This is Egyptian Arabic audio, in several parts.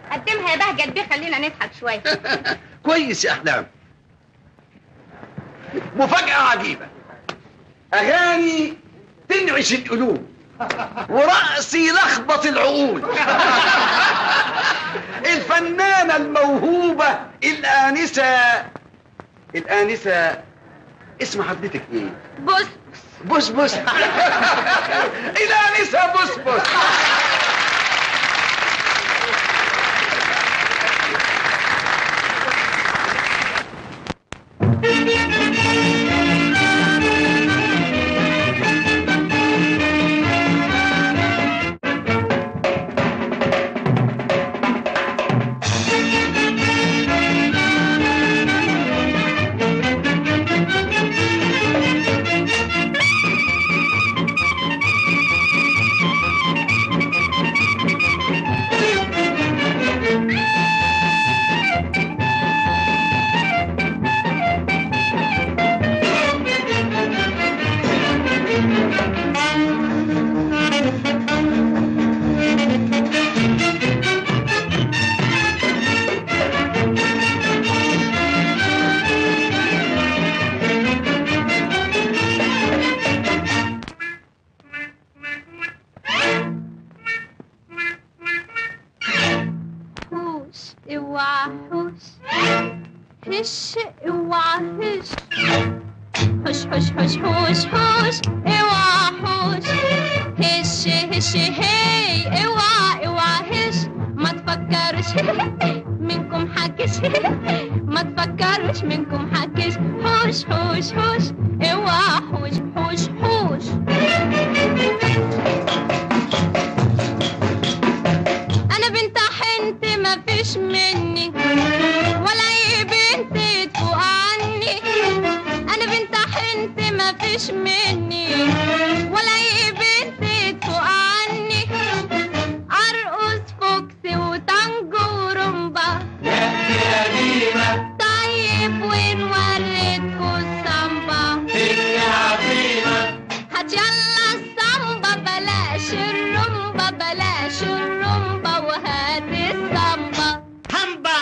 قدمها يا بهجت بيه خلينا نضحك شويه كويس يا احلام مفاجأة عجيبة أغاني تنعش القلوب ورقص يلخبط العقول الفنانة الموهوبة الآنسة الآنسة اسم حضرتك ايه؟ بص بص بص الآنسة بص بص حوش اوعى حوش هش اوعى هش حوش حوش حوش حوش حوش اوعى حوش هش هش هي اوعى اوعى هش ما تفكرش منكم حكش ما تفكرش منكم حكش حوش حوش حوش اوعى حوش حوش حوش انا بنت حنت ما فيش مني ولا اي بنت تفوق عني انا بنت حنت ما فيش مني ولا اي بنت تفوق عني ارقص فوكس وتانجو ورمبا طيب وين وريتكوا السامبا هات يلا السامبا بلاش الرمبا بلاش الرمبا وهات السامبا همبا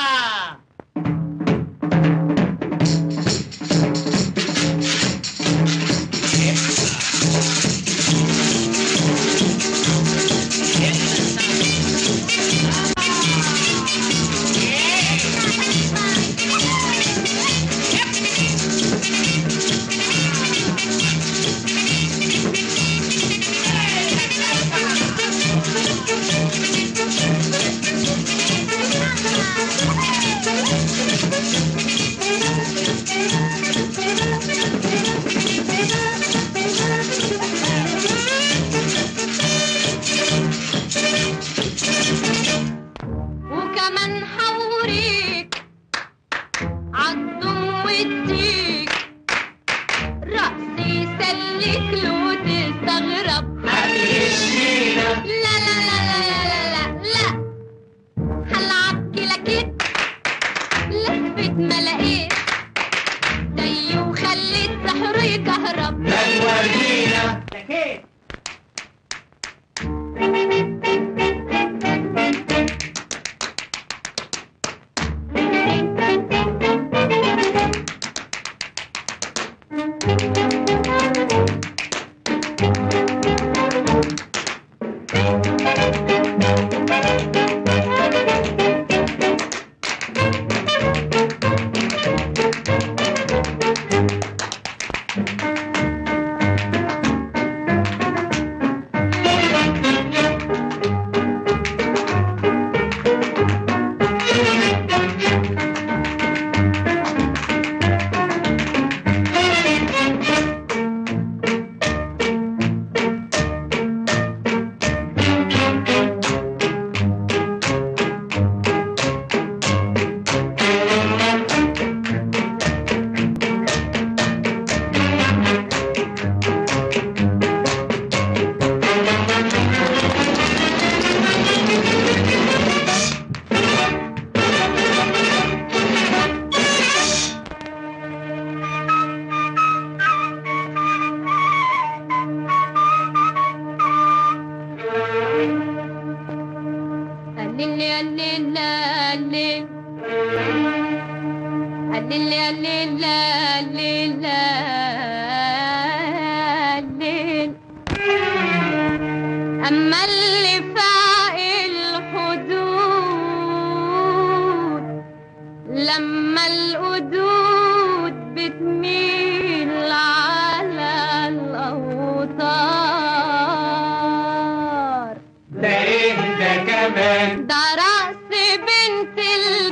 الليل يا الليل يا الليل الليل يا الليل يا الليل يا الليل أما اللي فاق الحدود لما القدود بتميل على الأوتار ده ايه ده كمان ده رأس بنت